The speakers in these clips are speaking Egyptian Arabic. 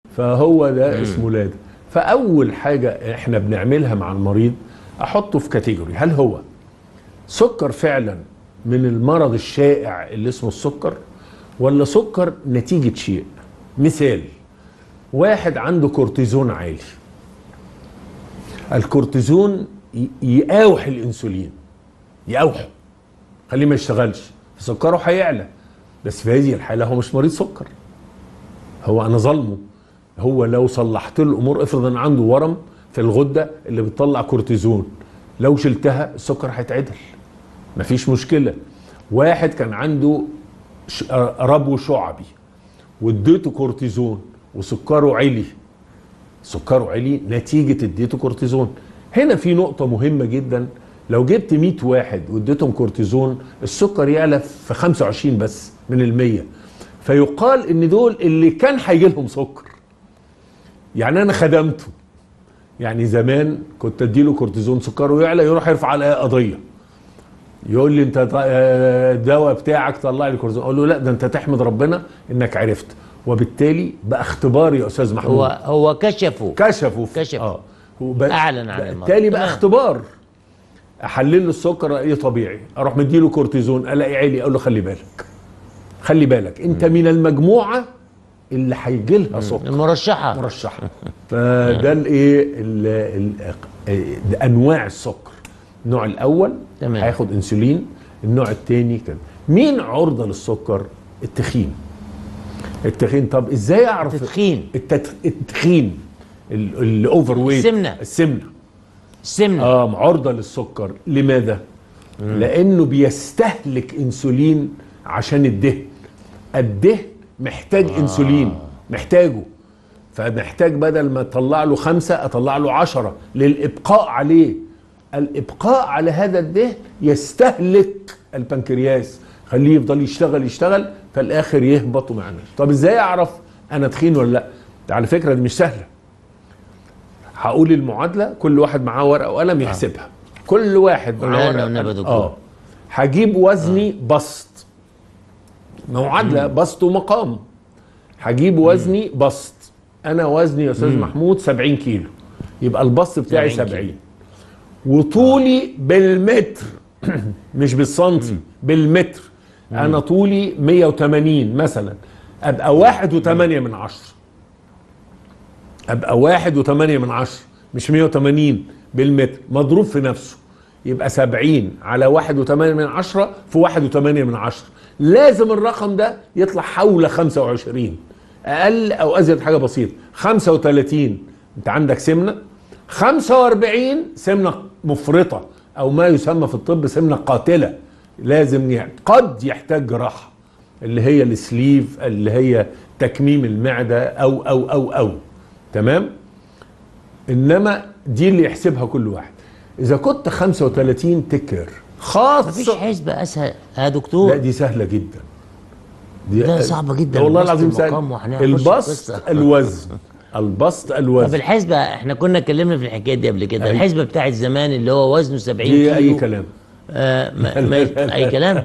فهو ده اسمه لادا فاول حاجه احنا بنعملها مع المريض احطه في كاتيجوري هل هو سكر فعلا من المرض الشائع اللي اسمه السكر ولا سكر نتيجه شيء مثال واحد عنده كورتيزون عالي الكورتيزون ي- يقاوح الانسولين يقاوحه خليه ما يشتغلش سكره هيعلى بس في هذه الحاله هو مش مريض سكر هو انا ظلمه هو لو صلحت له الامور افرض ان عنده ورم في الغده اللي بتطلع كورتيزون لو شلتها السكر هيتعدل مفيش مشكله واحد كان عنده ش- ربو شعبي واديته كورتيزون وسكره عالي سكره عالي نتيجه اديته كورتيزون هنا في نقطه مهمه جدا لو جبت 100 واحد واديتهم كورتيزون السكر يعلى في 25 بس من المية فيقال ان دول اللي كان هيجي لهم سكر يعني انا خدمته يعني زمان كنت اديله كورتيزون سكره يعلى يروح يرفع على قضيه يقول لي انت ط- آه، الدواء بتاعك طلع لي كورتيزون اقول له لا ده انت تحمد ربنا انك عرفت وبالتالي بقى اختبار يا استاذ محمود هو هو كشفه كشفوا في- كشف. اه وب- أعلن عن بقى المرض. بالتالي بقى تمام. اختبار احلل له السكر الاقيه طبيعي اروح مديله كورتيزون الاقي عالي اقول له خلي بالك خلي بالك انت من المجموعه اللي هيجي لها سكر المرشحه مرشحه فده الايه ال- ال- ده انواع السكر النوع الاول تمام. هياخد انسولين النوع الثاني كده مين عرضه للسكر التخين التخين طب ازاي اعرف التدخين. التت... التخين الاوفر ويت السمنة. السمنه السمنه اه عرضه للسكر لماذا لانه بيستهلك انسولين عشان الدهن الدهن محتاج آه. انسولين محتاجه فمحتاج بدل ما اطلع له خمسة اطلع له عشرة للابقاء عليه الابقاء على هذا الدهن يستهلك البنكرياس خليه يفضل يشتغل يشتغل فالاخر يهبط وما يعملش طب ازاي اعرف انا تخين ولا لا ده على فكره دي مش سهله هقول المعادله كل واحد معاه ورقه وقلم يحسبها كل واحد معاه قولها لنا ورقه والنبي يا وقلم. دكتور. اه هجيب وزني بسط معادله بسط ومقام هجيب وزني بسط انا وزني يا استاذ محمود 70 كيلو يبقى البسط بتاعي 70 70 وطولي بالمتر مش بالسنتي بالمتر انا طولي 180 مثلا ابقى واحد وثمانية من عشرة ابقى واحد وثمانية من عشرة مش 180 بالمتر مضروب في نفسه يبقى 70 على واحد وثمانية من عشرة في واحد وثمانية من عشرة لازم الرقم ده يطلع حول 25 اقل او ازيد حاجه بسيطه 35 انت عندك سمنه 45 سمنه مفرطه او ما يسمى في الطب سمنه قاتله لازم يعني قد يحتاج جراحه اللي هي السليف اللي هي تكميم المعده او او او او تمام انما دي اللي يحسبها كل واحد اذا كنت 35 تكر خاص مفيش حسبة اسهل يا دكتور لا دي سهله جدا دي ده صعبة جدا، والله البسط العظيم سهل المقام وهنخش البسط قصة. الوزن البسط طب الوزن الحسبة احنا كنا اتكلمنا في الحكاية دي قبل كده أي. الحسبة بتاعت زمان اللي هو وزنه 70 دي كيلو اي كلام آه ما ما اي كلام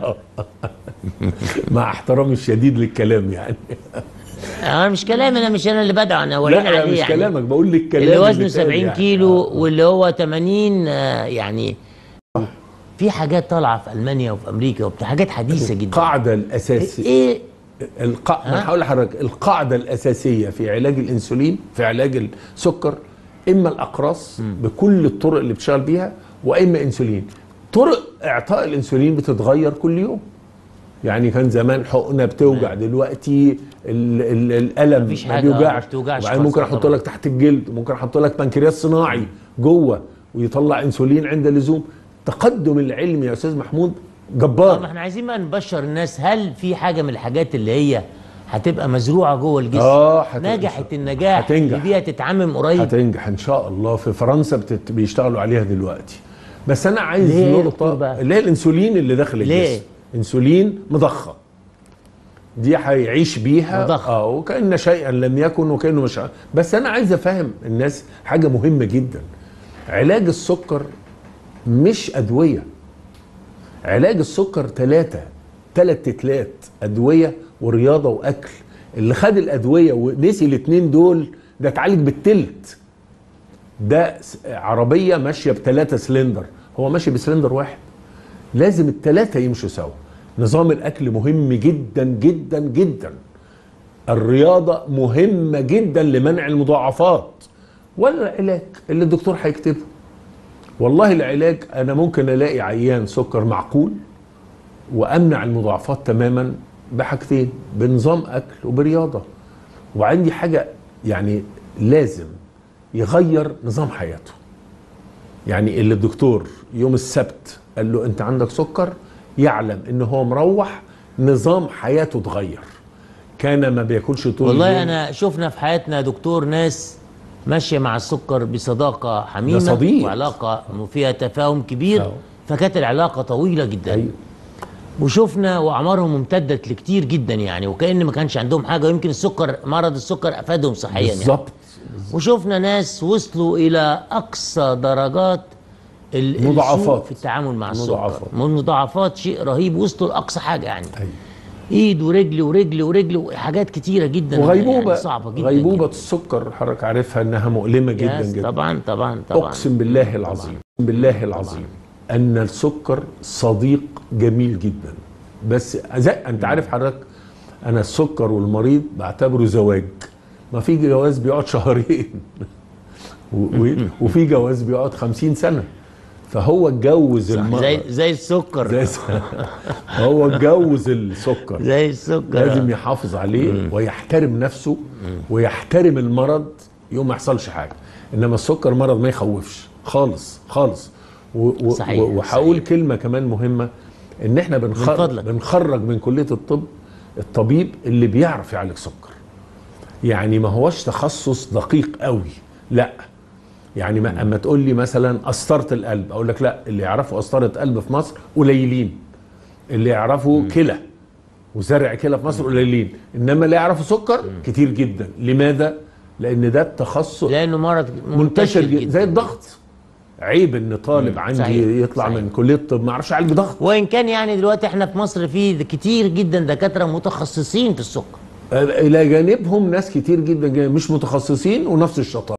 مع احترامي الشديد للكلام يعني انا مش كلام انا مش انا اللي بدعو انا ورينا لا لا عليه مش يعني كلامك بقول لك كلام اللي وزنه اتقال 70 يعني. كيلو آه. واللي هو 80 آه، يعني في حاجات طالعه في المانيا وفي امريكا وبتاع حاجات حديثه جدا القاعده الاساسيه ايه القا... ما هقول لحضرتك القاعده الاساسيه في علاج الانسولين في علاج السكر اما الاقراص بكل الطرق اللي بتشتغل بيها واما انسولين طرق اعطاء الانسولين بتتغير كل يوم يعني كان زمان حقنه بتوجع دلوقتي ال ال الالم مفيش ما حاجة، آه، بيوجعش ما بتوجعش وبعدين ممكن خالص احط طبعا. لك تحت الجلد ممكن احط لك بنكرياس صناعي جوه ويطلع انسولين عند اللزوم تقدم العلم يا استاذ محمود جبار طب ما احنا عايزين بقى نبشر الناس هل في حاجه من الحاجات اللي هي هتبقى مزروعه جوه الجسم آه، هت- نجحت النجاح هتنجح. اللي بيها تتعمم قريب هتنجح ان شاء الله في فرنسا بتت... بيشتغلوا عليها دلوقتي بس انا عايز ليه يا دكتور نقطه بقى؟ اللي هي الانسولين اللي داخل ليه؟ الجسم انسولين مضخه دي هيعيش بيها مضخة. اه وكان شيئا لم يكن وكانه مش ع- بس انا عايز افهم الناس حاجه مهمه جدا علاج السكر مش ادويه علاج السكر ثلاثه ثلاث تتلات ادويه ورياضه واكل اللي خد الادويه ونسي الاثنين دول ده اتعالج بالتلت ده س- عربيه ماشيه بثلاثه سلندر هو ماشي بسلندر واحد لازم الثلاثه يمشوا سوا نظام الاكل مهم جدا جدا جدا الرياضه مهمه جدا لمنع المضاعفات ولا العلاج اللي الدكتور هيكتبه والله العلاج انا ممكن الاقي عيان سكر معقول وامنع المضاعفات تماما بحاجتين بنظام اكل وبرياضه وعندي حاجه يعني لازم يغير نظام حياته يعني اللي الدكتور يوم السبت قال له انت عندك سكر يعلم ان هو مروح نظام حياته اتغير كان ما بياكلش طول والله اليوم. انا شفنا في حياتنا يا دكتور ناس ماشيه مع السكر بصداقه حميمه ده صديق. وعلاقه فيها تفاهم كبير أه. فكانت العلاقه طويله جدا أيوة. وشفنا واعمارهم امتدت لكتير جدا يعني وكأن ما كانش عندهم حاجه ويمكن السكر مرض السكر افادهم صحيا يعني بالظبط وشفنا ناس وصلوا الى اقصى درجات ال- السوء مضاعفات. في التعامل مع السكر مضاعفات. مضاعفات شيء رهيب وصلوا لاقصى حاجه يعني أيوة. ايد ورجل ورجل ورجل وحاجات كتيره جدا وغيبوبه يعني صعبه جدا غيبوبه يعني. السكر حضرتك عارفها انها مؤلمه جدا يس، جدا طبعا طبعا طبعا اقسم بالله العظيم اقسم بالله العظيم ان السكر صديق جميل جدا بس زي انت عارف حضرتك انا السكر والمريض بعتبره زواج ما في جواز بيقعد شهرين و- و- وفي جواز بيقعد خمسين سنة فهو اتجوز المرأة زي زي السكر زي س- هو اتجوز السكر زي السكر لازم يحافظ عليه ويحترم نفسه ويحترم المرض يوم ما يحصلش حاجه انما السكر مرض ما يخوفش خالص خالص و- و- صحيح، و- وهقول صحيح. كلمه كمان مهمه ان احنا بنخرج فضلك. بنخرج من كليه الطب الطبيب اللي بيعرف يعالج سكر يعني ما هوش تخصص دقيق قوي لا يعني ما اما تقول لي مثلا قسطره القلب اقول لك لا اللي يعرفوا قسطره قلب في مصر قليلين اللي يعرفوا كلى وزرع كلى في مصر قليلين انما اللي يعرفوا سكر كتير جدا لماذا لان ده التخصص لانه مرض منتشر جدا زي الضغط عيب ان طالب عندي صحيح، يطلع صحيح. من كليه الطب ما يعرفش يعالج ضغط وان كان يعني دلوقتي احنا في مصر في كتير جدا دكاتره متخصصين في السكر الى جانبهم ناس كتير جدا جدا مش متخصصين ونفس الشطاره